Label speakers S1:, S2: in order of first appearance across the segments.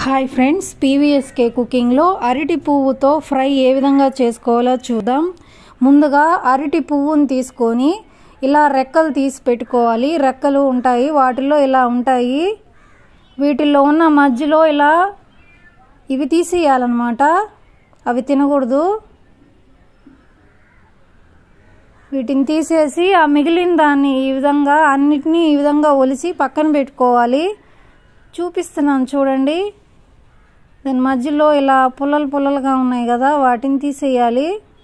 S1: hi friends PVSK కుకింగ్లో అరటి పువ్వుతో fry ఏ విధంగా చేసుకోవాలో చూద్దాం ముందుగా అరటి పువ్వుని తీసుకొని ఇలా రెక్కలు తీసి పెట్టుకోవాలి రెక్కలు ఉంటాయి వాటిల్లో ఇలా ఉంటాయి వీటిల్లో ఉన్న మధ్యలో ఇలా ఇవి తీసేయాలన్నమాట అవి తినకూడదు వీటిని తీసేసి ఆ మిగిలిన దాన్ని ఈ విధంగా అన్నిటినీ ఈ విధంగా ఒలిసి పక్కన పెట్టుకోవాలి చూపిస్తున్నాను చూడండి దాని మధ్యలో ఇలా పుల్లలు పుల్లలుగా ఉన్నాయి కదా వాటిని తీసేయాలి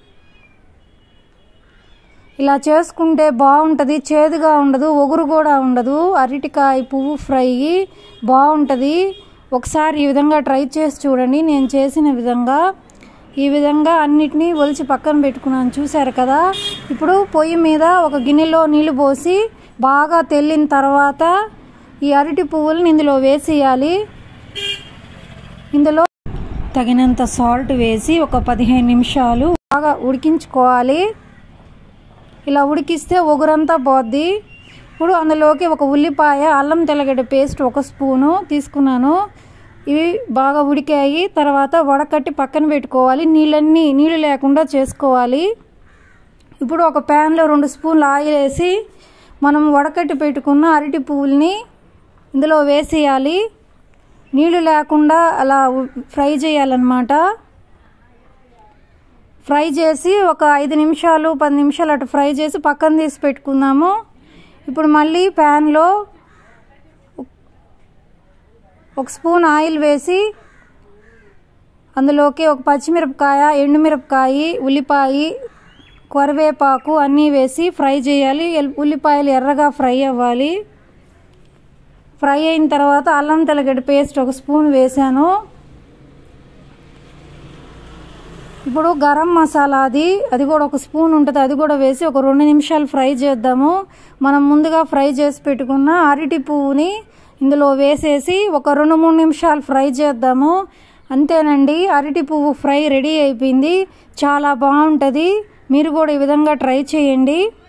S1: ఇలా చేసుకుంటే బాగుంటుంది చేదుగా ఉండదు ఒగురు కూడా ఉండదు అరటికాయ పువ్వు ఫ్రై బాగుంటుంది ఒకసారి ఈ విధంగా ట్రై చేసి చూడండి నేను చేసిన విధంగా ఈ విధంగా అన్నిటినీ ఒలిచి పక్కన పెట్టుకున్నాను చూశారు కదా ఇప్పుడు పొయ్యి మీద ఒక గిన్నెలో నీళ్లు పోసి బాగా తెల్లిన తర్వాత ఈ అరటి పువ్వులను ఇందులో వేసేయాలి ఇందులో తగినంత సాల్ట్ వేసి ఒక పదిహేను నిమిషాలు బాగా ఉడికించుకోవాలి ఇలా ఉడికిస్తే ఒగురంతా పోద్ది ఇప్పుడు అందులోకి ఒక ఉల్లిపాయ అల్లం తెల్లగడ్డ పేస్ట్ ఒక స్పూను తీసుకున్నాను ఇవి బాగా ఉడికాయి తర్వాత వడకట్టి పక్కన పెట్టుకోవాలి నీళ్ళన్నీ నీళ్ళు లేకుండా చేసుకోవాలి ఇప్పుడు ఒక ప్యాన్లో రెండు స్పూన్లు ఆయిల్ వేసి మనం వడకట్టి పెట్టుకున్న అరటి పువ్వుల్ని ఇందులో వేసేయాలి నీళ్ళు లేకుండా అలా ఫ్రై చేయాలన్నమాట ఫ్రై చేసి ఒక ఐదు నిమిషాలు పది నిమిషాలు అటు ఫ్రై చేసి పక్కన తీసి పెట్టుకుందాము ఇప్పుడు మళ్ళీ ప్యాన్లో ఒక స్పూన్ ఆయిల్ వేసి అందులోకి ఒక పచ్చిమిరపకాయ ఎండుమిరపకాయ ఉల్లిపాయ కరివేపాకు అన్నీ వేసి ఫ్రై చేయాలి ఉల్లిపాయలు ఎర్రగా ఫ్రై అవ్వాలి ఫ్రై అయిన తర్వాత అల్లం తెల్లగడ్డ పేస్ట్ ఒక స్పూన్ వేసాను ఇప్పుడు గరం మసాలా అది అది కూడా ఒక స్పూన్ ఉంటుంది అది కూడా వేసి ఒక రెండు నిమిషాలు ఫ్రై చేద్దాము మనం ముందుగా ఫ్రై చేసి పెట్టుకున్న అరటి పువ్వుని ఇందులో వేసేసి ఒక రెండు మూడు నిమిషాలు ఫ్రై చేద్దాము అంతేనండి అరటి పువ్వు ఫ్రై రెడీ అయిపోయింది చాలా బాగుంటుంది మీరు కూడా ఈ విధంగా ట్రై చేయండి